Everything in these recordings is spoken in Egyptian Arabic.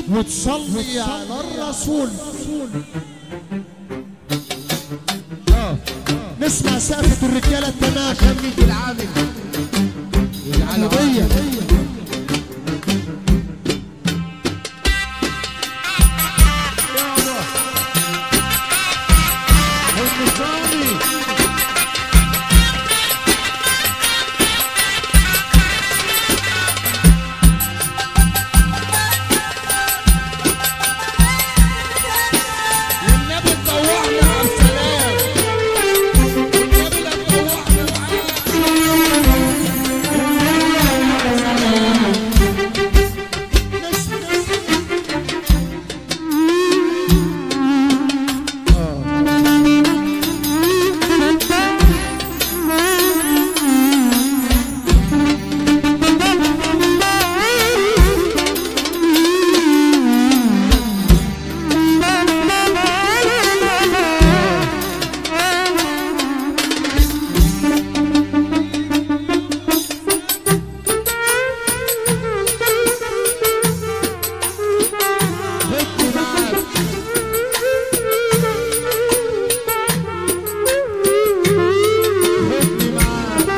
وتصلي على الرسول نسمع سقفة الرجالة التمام خليك العامل نبية والنبي تطوعنا على السلام والنبي لا تطوعنا معاه خدني معاك خدني معاك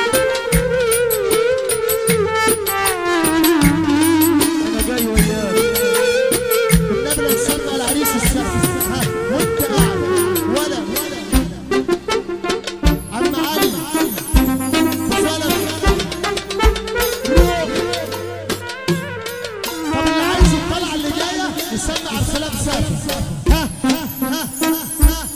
انا جاي وياك النبي لا تسمع العريس السقف ها وانت قاعد ولا عم علي سلام روح طب اللي عايز الطلعه اللي جايه يسمع على السلام سقف ها ها ها ها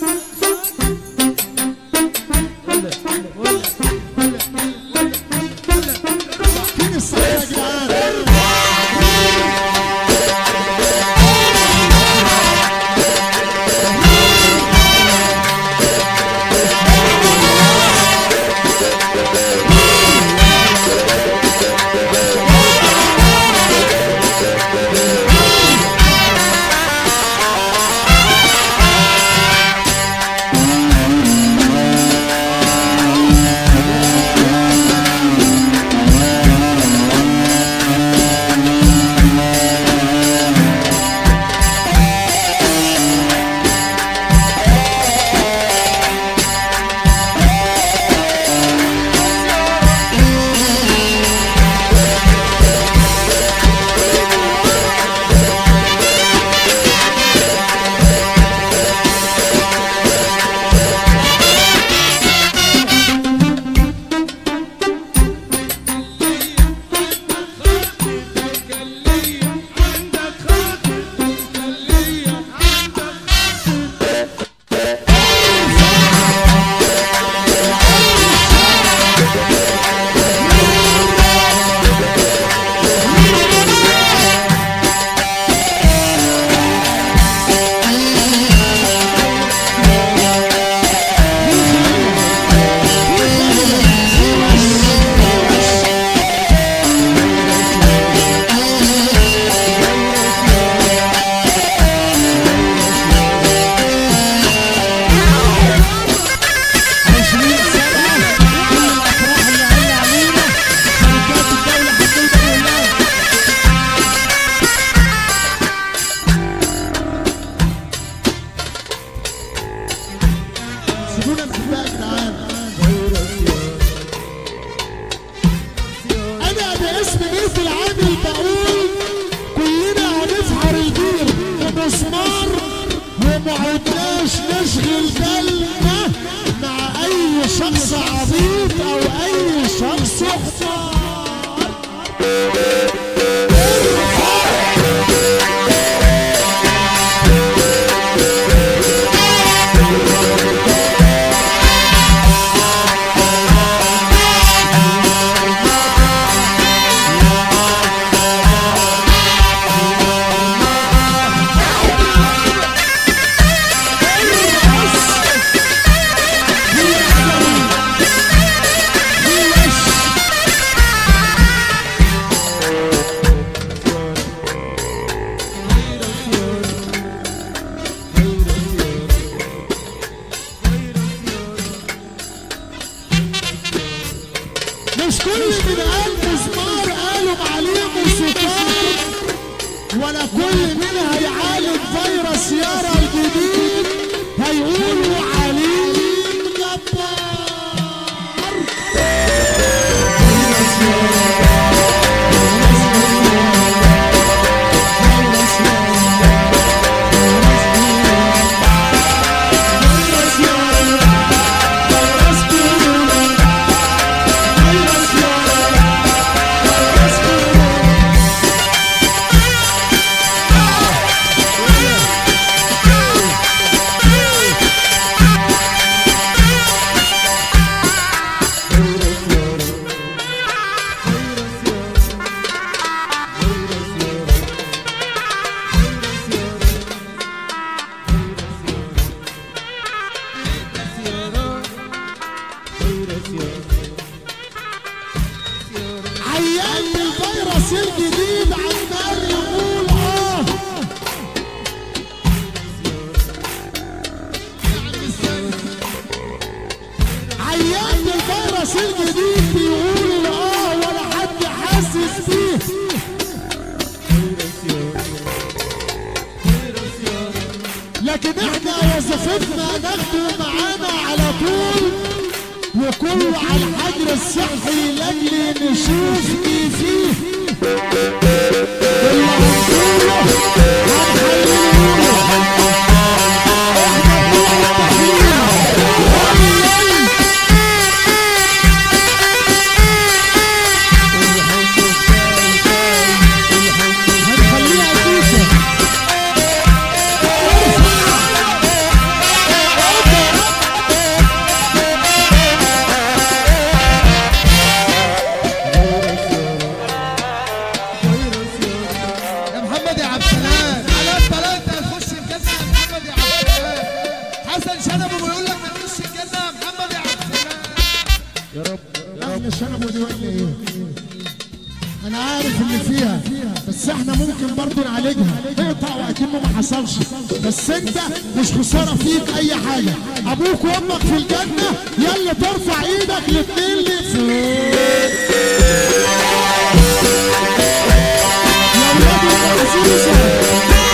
فين الصلاة يا جدعان عشرين سنة كل الأفراح اللي عنا علينا شركات الدولة حبيبة والله سيبونا نحبها يا جدعان أنا باسم بيت العامل بقول كلنا هنفحر البير بمسمار وما عدناش نشغل بالنا مع أي شخص عبيط أو أي شخص حمار ولا كل من هيعالج فيروس يارا الجديد هيقولوا عليه جبار عيان الفيروس الجديد عمال يقول اه عيان الفيروس الجديد بيقول اه ولا حد حاسس بيه لكن احنا وظيفتنا ناخده معانا على طول وكله على الحجر الصحي لاجل نشوف ايه فيه اللي هنقوله هنحلله احنا بنوع التحليل والله هنخليها كيسه يا محمد يا عبد السلام على الثلاثة هتخش الجنة يا محمد يا عبد السلام حسن شنبه بيقول لك هتخش الجنة يا محمد يا عبد السلام اهل شنب ودي ولا ايه انا عارف اللي فيها بس احنا ممكن برضو نعالجها اقطع واكنه ما حصلش بس انت مش خساره فيك اي حاجه ابوك وامك في الجنه يلا ترفع ايدك الاتنين لفوق يا ولاد العزيزه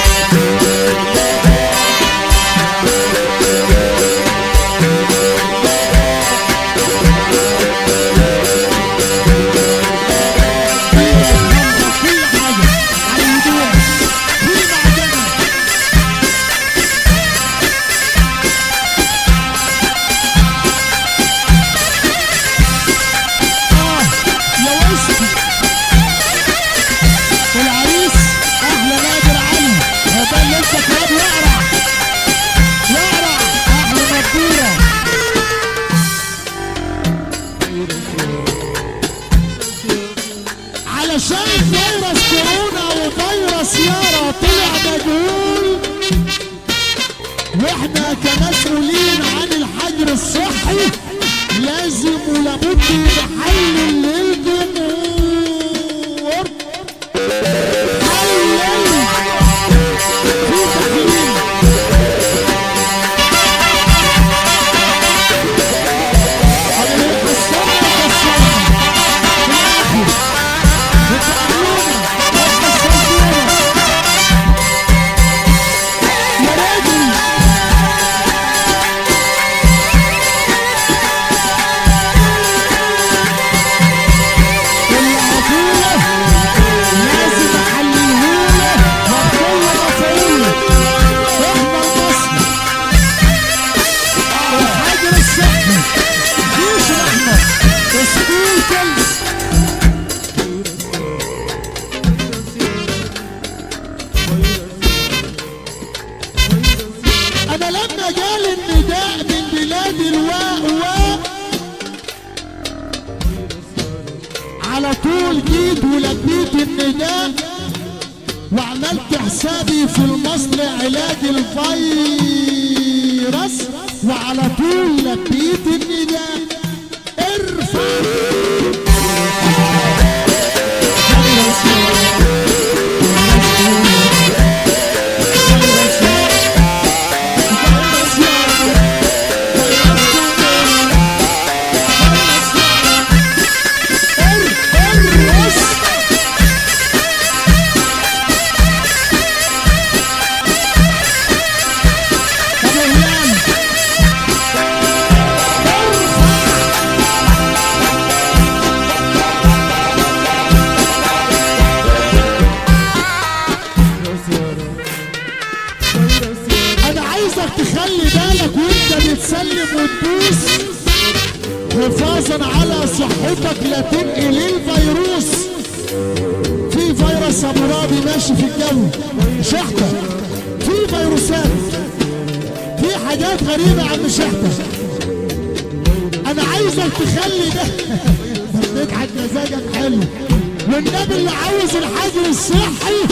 كل حاجه على الهدوء في معجنه اه يا وسطي والعريس احلى نادر علي هو ده اللي انت كمان يقرع يقرع احلى مقدوره علشان فيروس كورونا وفيروس يارا طلع مجهول واحنا كمسؤولين عن الحجر الصحي لازم ولابد نحلل للجمهور حلل في تحليل اللي يحصلنا يكسرنا في الاخر بتعلمنا وتحصلونا يا راجل اللي عطوله لازم احللهوله وبكل مفعوله احنا المصري الحجر الصحي جيش الاحمر تسكين كلس انا لما جالي النداء من بلاد الواء واء على طول جيت ولبيت النداء وعملت حسابي في المصل علاج الفيروس وعلى طول لبيت النداء ارفع ارقص اللي تسلم وتدوس حفاظا على صحتك لا تنقل الفيروس في فيروس ابو ماشي في الجو شحته في فيروسات في حاجات غريبه يا عم شحته انا عايزك تخلي ده بتضحك مزاجك حلو والنبي اللي عاوز الحجر الصحي